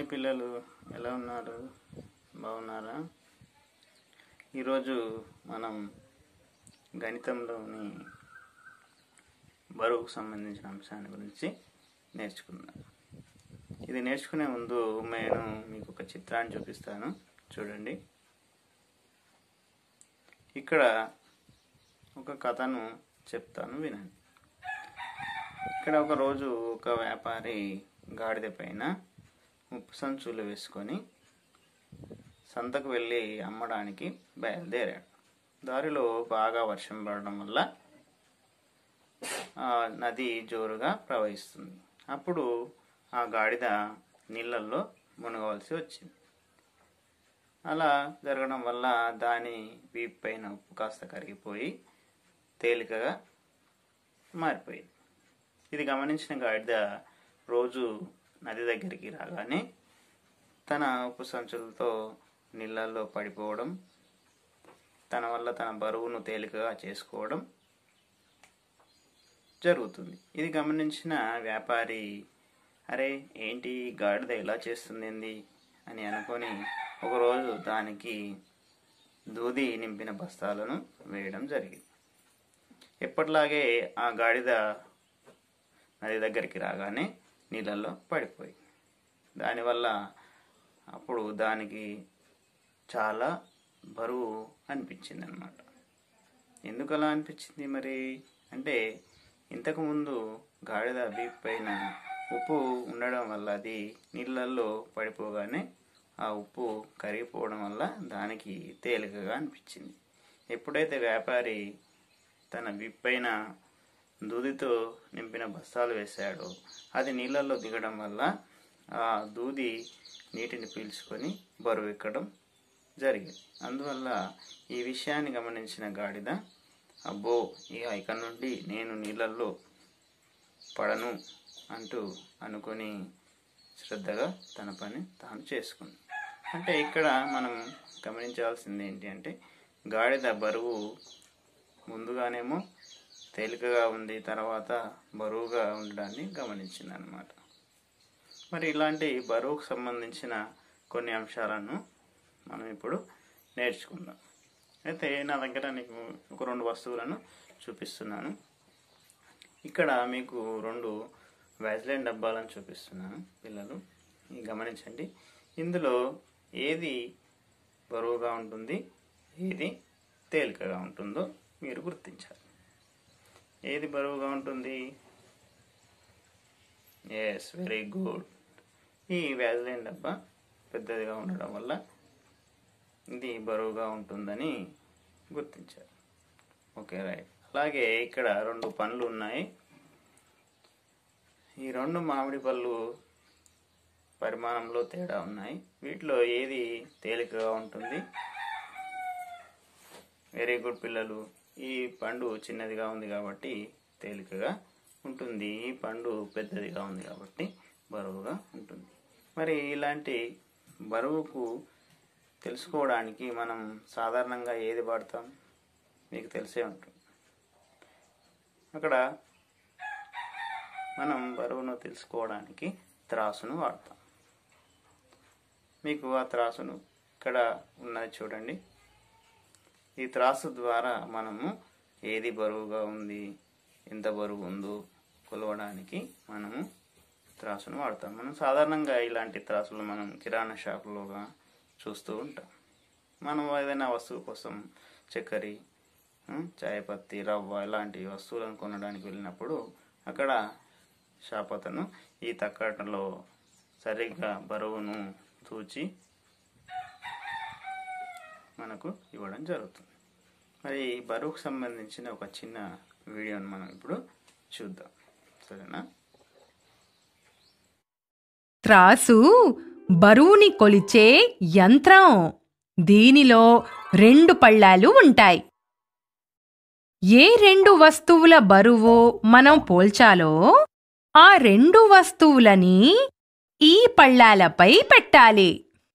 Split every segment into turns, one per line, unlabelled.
hi పిల్లలు ఎలా ఉన్నారు బాగున్నారా ఈరోజు మనం గణితంలోని బరువుకు సంబంధించిన అంశాన్ని గురించి నేర్చుకుందాం ఇది నేర్చుకునే ముందు నేను మీకు ఒక చిత్రాన్ని చూపిస్తాను చూడండి ఇక్కడ ఒక కథను చెప్తాను వినండి ఇక్కడ ఒక రోజు ఒక వ్యాపారి గాడిద పైన ఉప్పు సంచులు వేసుకొని సంతకు వెళ్ళి అమ్మడానికి బయలుదేరాడు దారిలో బాగా వర్షం పడడం వల్ల ఆ నది జోరుగా ప్రవహిస్తుంది అప్పుడు ఆ గాడిద నీళ్ళల్లో మునగవలసి వచ్చింది అలా జరగడం వల్ల దాని వీపు పైన ఉప్పు కాస్త కరిగిపోయి తేలికగా మారిపోయింది ఇది గమనించిన గాడిద రోజు నది దగ్గరికి రాగానే తన ఉప్పు సంచులతో నీళ్ళల్లో పడిపోవడం తన వల్ల తన బరువును తేలికగా చేసుకోవడం జరుగుతుంది ఇది గమనించిన వ్యాపారి అరే ఏంటి గాడిద ఇలా చేస్తుంది ఏంది అని అనుకొని ఒకరోజు దానికి దూది నింపిన బస్తాలను వేయడం జరిగింది ఎప్పటిలాగే ఆ గాడిద నది దగ్గరికి రాగానే నీళ్ళల్లో పడిపోయి దానివల్ల అప్పుడు దానికి చాలా బరువు అనిపించింది అనమాట ఎందుకు అలా అనిపించింది మరి అంటే ఇంతకుముందు గాడిద వీపు పైన ఉప్పు ఉండడం వల్ల అది నీళ్ళల్లో పడిపోగానే ఆ ఉప్పు కరిగిపోవడం వల్ల దానికి తేలికగా అనిపించింది ఎప్పుడైతే వ్యాపారి తన వీపు పైన దూదితో నింపిన బస్తాలు వేశాడు అది నీళ్ళల్లో దిగడం వల్ల ఆ దూది నీటిని పీల్చుకొని బరువు ఎక్కడం జరిగింది అందువల్ల ఈ విషయాన్ని గమనించిన గాడిద అబ్బో ఇక ఇక నుండి నేను నీళ్ళల్లో పడను అంటూ అనుకొని శ్రద్ధగా తన పని తాను చేసుకుంది అంటే ఇక్కడ మనం గమనించాల్సింది ఏంటి అంటే గాడిద బరువు ముందుగానేమో తేలికగా ఉంది తర్వాత బరువుగా ఉండడాన్ని గమనించింది అనమాట మరి ఇలాంటి బరువుకు సంబంధించిన కొన్ని అంశాలను మనం ఇప్పుడు నేర్చుకుందాం అయితే నా దగ్గర నీకు ఒక రెండు వస్తువులను చూపిస్తున్నాను ఇక్కడ మీకు రెండు వ్యాజ్లైన్ డబ్బాలను చూపిస్తున్నాను పిల్లలు ఇవి గమనించండి ఇందులో ఏది బరువుగా ఉంటుంది ఏది తేలికగా ఉంటుందో మీరు గుర్తించాలి ఏది బరువుగా ఉంటుంది ఎస్ వెరీ గుడ్ ఈ వ్యాజ్లైన్ డబ్బా పెద్దదిగా ఉండడం వల్ల ఇది బరువుగా ఉంటుందని గుర్తించారు ఓకే రైట్ అలాగే ఇక్కడ రెండు పండ్లు ఉన్నాయి ఈ రెండు మామిడి పళ్ళు పరిమాణంలో తేడా ఉన్నాయి వీటిలో ఏది తేలికగా ఉంటుంది వెరీ గుడ్ పిల్లలు ఈ పండు చిన్నదిగా ఉంది కాబట్టి తేలికగా ఉంటుంది ఈ పండు పెద్దదిగా ఉంది కాబట్టి బరువుగా ఉంటుంది మరి ఇలాంటి బరువుకు తెలుసుకోవడానికి మనం సాధారణంగా ఏది వాడతాం మీకు తెలిసే ఉంటుంది అక్కడ మనం బరువును తెలుసుకోవడానికి త్రాసును వాడతాం మీకు ఆ త్రాసును ఇక్కడ ఉన్నది చూడండి ఈ త్రాసు ద్వారా మనము ఏది బరువుగా ఉంది ఎంత బరువు ఉందో కొలవడానికి మనము త్రాసును వాడతాం మనం సాధారణంగా ఇలాంటి త్రాసులు మనం కిరాణా షాపులోగా చూస్తూ ఉంటాం మనం ఏదైనా వస్తువు కోసం చక్కెర చాయ్ పత్తి రవ్వ ఇలాంటి వస్తువులను కొనడానికి వెళ్ళినప్పుడు అక్కడ షాప్ అతను ఈ తక్కటలో సరిగ్గా బరువును తూచి మనకు ఇవ్వడం జరుగుతుంది మరి ఈ బరువుకు సంబంధించిన ఒక చిన్న వీడియోని మనం ఇప్పుడు చూద్దాం సరేనా
త్రాసు బరువుని కొలిచే యంత్రం దీనిలో రెండు పళ్ళాలు ఉంటాయి ఏ రెండు వస్తువుల బరువు మనం పోల్చాలో ఆ రెండు వస్తువులని ఈ పళ్ళాలపై పెట్టాలి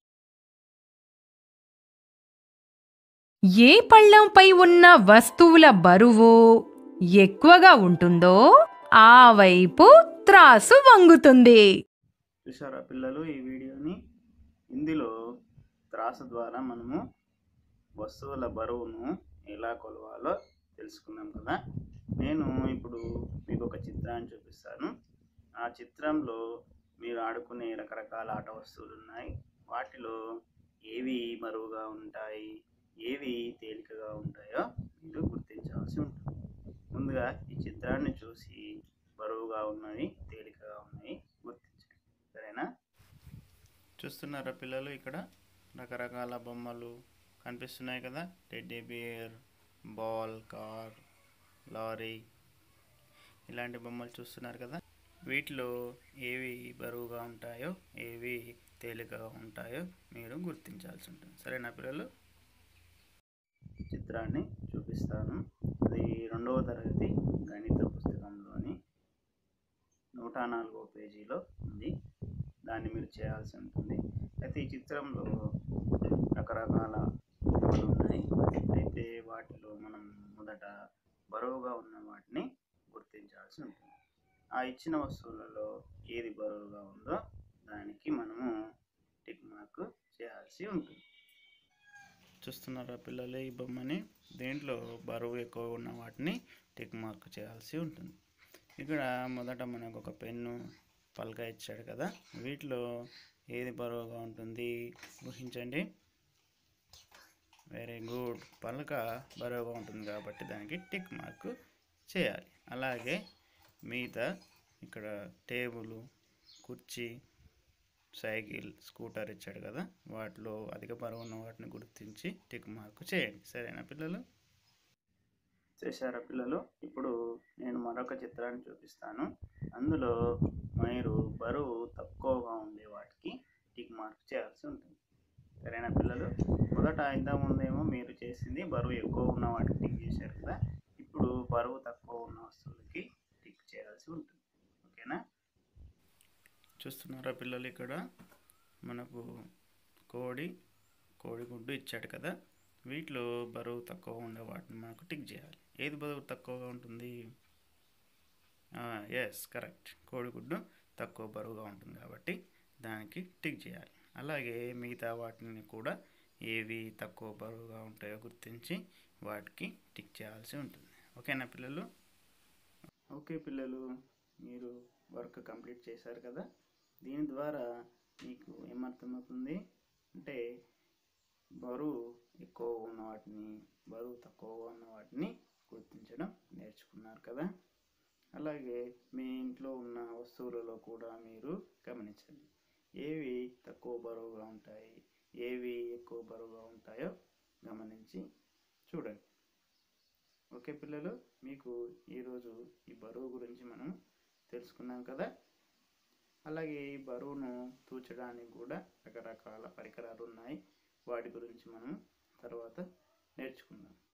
ఏ పళ్ళంపై ఉన్న వస్తువుల బరువు ఎక్కువగా ఉంటుందో ఆ వైపు త్రాసు వంగుతుంది
చూసారా పిల్లలు ఈ వీడియోని ఇందులో త్రాసు ద్వారా మనము వస్తువుల బరువును ఎలా కొలవాలో తెలుసుకున్నాం కదా నేను ఇప్పుడు మీకు ఒక చిత్రాన్ని చూపిస్తాను ఆ చిత్రంలో మీరు ఆడుకునే రకరకాల ఆట వస్తువులు ఉన్నాయి వాటిలో ఏవి బరువుగా ఉంటాయి ఏవి తేలికగా ఉంటాయో మీరు గుర్తించాల్సి ఉంటుంది ముందుగా ఈ చిత్రాన్ని చూసి బరువుగా ఉన్నవి తేలికగా ఉన్నాయి గుర్తించండి సరేనా చూస్తున్నారా పిల్లలు ఇక్కడ రకరకాల బొమ్మలు కనిపిస్తున్నాయి కదా teddy bear ball car lorry ఇలాంటి బొమ్మలు చూస్తున్నారు కదా వీటిలో ఏవి బరువుగా ఉంటాయో ఏవి తేలికగా ఉంటాయో మీరు గుర్తించాల్సి ఉంటుంది సరేనా పిల్లలు చిత్రాన్ని చూపిస్తాను అది రెండవ తరగతి గణిత పుస్తకంలోని నూట నాలుగవ పేజీలో ఉంది దాన్ని మీరు చేయాల్సి ఉంటుంది అయితే ఈ చిత్రంలో రకరకాల బొమ్మలు ఉన్నాయి అయితే వాటిలో మనం మొదట బరువుగా ఉన్న వాటిని గుర్తించాల్సి ఉంటుంది ఆ ఇచ్చిన వస్తువులలో ఏది బరువుగా ఉందో దానికి మనము టిక్ మార్క్ చేయాల్సి ఉంటుంది చూస్తున్నారా పిల్లలు ఈ బొమ్మని దీంట్లో బరువు ఎక్కువ ఉన్న వాటిని టిక్ మార్క్ చేయాల్సి ఉంటుంది ఇక్కడ మొదట మనకు ఒక పెన్ను పలక ఇచ్చాడు కదా వీటిలో ఏది బరువుగా ఉంటుంది ఊహించండి వెరీ గుడ్ పలక బరువుగా ఉంటుంది కాబట్టి దానికి టిక్ మార్క్ చేయాలి అలాగే మిగతా ఇక్కడ టేబుల్ కుర్చీ సైకిల్ స్కూటర్ ఇచ్చాడు కదా వాటిలో అధిక బరువు ఉన్న వాటిని గుర్తించి టిక్ మార్క్ చేయండి సరేనా పిల్లలు చేశారా పిల్లలు ఇప్పుడు నేను మరొక చిత్రాన్ని చూపిస్తాను అందులో మీరు బరువు తక్కువగా ఉండే వాటికి టిక్ మార్క్ చేయాల్సి ఉంటుంది సరేనా పిల్లలు మొదట ఇంతకుముందేమో మీరు చేసింది బరువు ఎక్కువ ఉన్న వాటికి టిక్ చేశారు కదా ఇప్పుడు బరువు తక్కువ ఉన్న వస్తువులకి టిక్ చేయాల్సి ఉంటుంది ఓకేనా చూస్తున్నారా పిల్లలు ఇక్కడ మనకు కోడి కోడిగుడ్డు ఇచ్చాడు కదా వీటిలో బరువు తక్కువ ఉండే వాటిని మనకు టిక్ చేయాలి ఏది బరువు తక్కువగా ఉంటుంది ఎస్ కరెక్ట్ కోడిగుడ్డు తక్కువ బరువుగా ఉంటుంది కాబట్టి దానికి టిక్ చేయాలి అలాగే మిగతా వాటిని కూడా ఏవి తక్కువ బరువుగా ఉంటాయో గుర్తించి వాటికి టిక్ చేయాల్సి ఉంటుంది ఓకేనా పిల్లలు ఓకే పిల్లలు మీరు వర్క్ కంప్లీట్ చేశారు కదా దీని ద్వారా మీకు ఏమర్థమవుతుంది అంటే బరువు ఎక్కువ ఉన్న వాటిని బరువు తక్కువగా ఉన్న వాటిని గుర్తించడం నేర్చుకున్నారు కదా అలాగే మీ ఇంట్లో ఉన్న వస్తువులలో కూడా మీరు గమనించండి ఏవి తక్కువ బరువుగా ఉంటాయి ఏవి ఎక్కువ బరువుగా ఉంటాయో గమనించి చూడండి ఓకే పిల్లలు మీకు ఈరోజు ఈ బరువు గురించి మనం తెలుసుకున్నాం కదా అలాగే ఈ బరువును తూచడానికి కూడా రకరకాల పరికరాలు ఉన్నాయి వాటి గురించి మనం తర్వాత నేర్చుకుందాం